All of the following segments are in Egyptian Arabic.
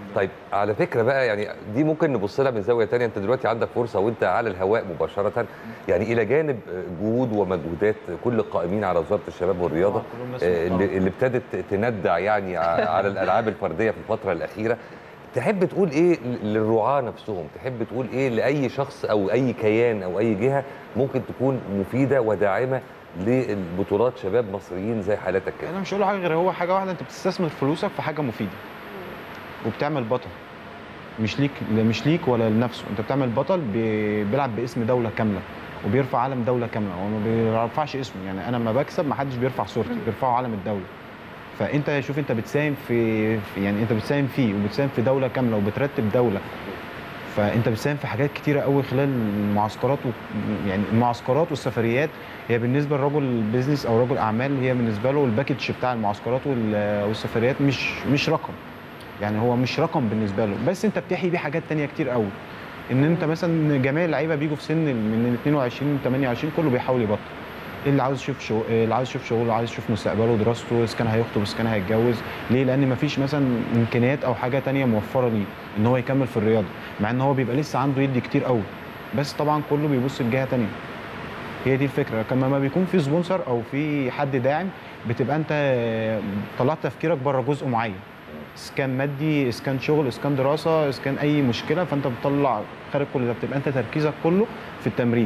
طيب على فكره بقى يعني دي ممكن نبص لها من زاويه تانية انت دلوقتي عندك فرصه وانت على الهواء مباشره يعني الى جانب جهود ومجهودات كل القائمين على وزاره الشباب والرياضه كلهم ناس آه، محترمة. اللي اللي ابتدت تندع يعني ع- على الالعاب الفرديه في الفتره الاخيره تحب تقول ايه للرعاه نفسهم تحب تقول ايه لاي شخص او اي كيان او اي جهه ممكن تكون مفيده وداعمه للبطولات شباب مصريين زي حالتك كده انا مش هقول له حاجه غير هو حاجه واحده انت بتستثمر فلوسك في حاجه مفيده وبتعمل بطل مش ليك لا مش ليك ولا لنفسه انت بتعمل بطل بي- بيلعب باسم دوله كامله وبيرفع علم دوله كامله هو ما بيرفعش اسمه يعني انا لما بكسب ما حدش بيرفع صورتي بيرفعوا علم الدوله فانت شوف انت بتساهم في, في يعني انت بتساهم فيه وبتساهم في دوله كامله وبترتب دوله فانت بتساهم في حاجات كتيره قوي خلال المعسكرات و... يعني المعسكرات والسفريات هي بالنسبه لرجل بيزنس او رجل اعمال هي بالنسبه له الباكج بتاع المعسكرات وال... والسفريات مش مش رقم يعني هو مش رقم بالنسبه له بس انت بتحيي بيه حاجات تانية كتير قوي ان انت مثلا جميع اللعيبه بيجوا في سن من 22 ل 28 كله بيحاول يبطل اللي عاوز يشوف شغل اللي عاوز يشوف شغله عايز يشوف مستقبله ودراسته اذا كان هيخطب اذا كان هيتجوز ليه لان مفيش مثلا امكانيات او حاجه تانية موفره ليه ان هو يكمل في الرياضه مع ان هو بيبقى لسه عنده يدي كتير قوي بس طبعا كله بيبص لجهه تانية هي دي الفكره كما ما بيكون في سبونسر او في حد داعم بتبقى انت طلعت تفكيرك بره جزء معين اذا كان مادي اذا كان شغل اذا كان دراسه اذا كان اي مشكله فانت بتطلع خارج كل ده بتبقى انت تركيزك كله في التمرين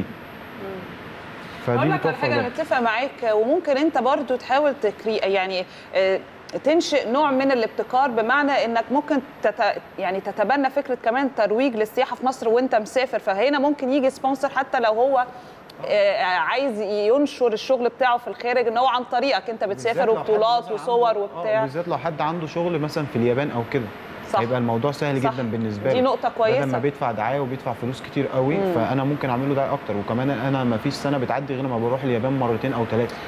اقول فدي لك على بتوفر حاجه انا ده. متفق معاك وممكن انت برضو تحاول تكري يعني آه، تنشئ نوع من الابتكار بمعنى انك ممكن تت... يعني تتبنى فكره كمان ترويج للسياحه في مصر وانت مسافر فهنا ممكن يجي سبونسر حتى لو هو آه، عايز ينشر الشغل بتاعه في الخارج ان هو عن طريقك انت بتسافر بالذات لو حد وبطولات مثلاً وصور عنده- آه، وبتاع بالذات لو حد عنده شغل مثلا في اليابان او كده صح. هيبقى الموضوع سهل صح. جدا بالنسبه دي له نقطة بدل ما كويسة. بيدفع دعايه وبيدفع فلوس كتير قوي مم. فانا ممكن اعمل له ده اكتر وكمان انا ما فيش سنه بتعدي غير ما بروح اليابان مرتين او ثلاثه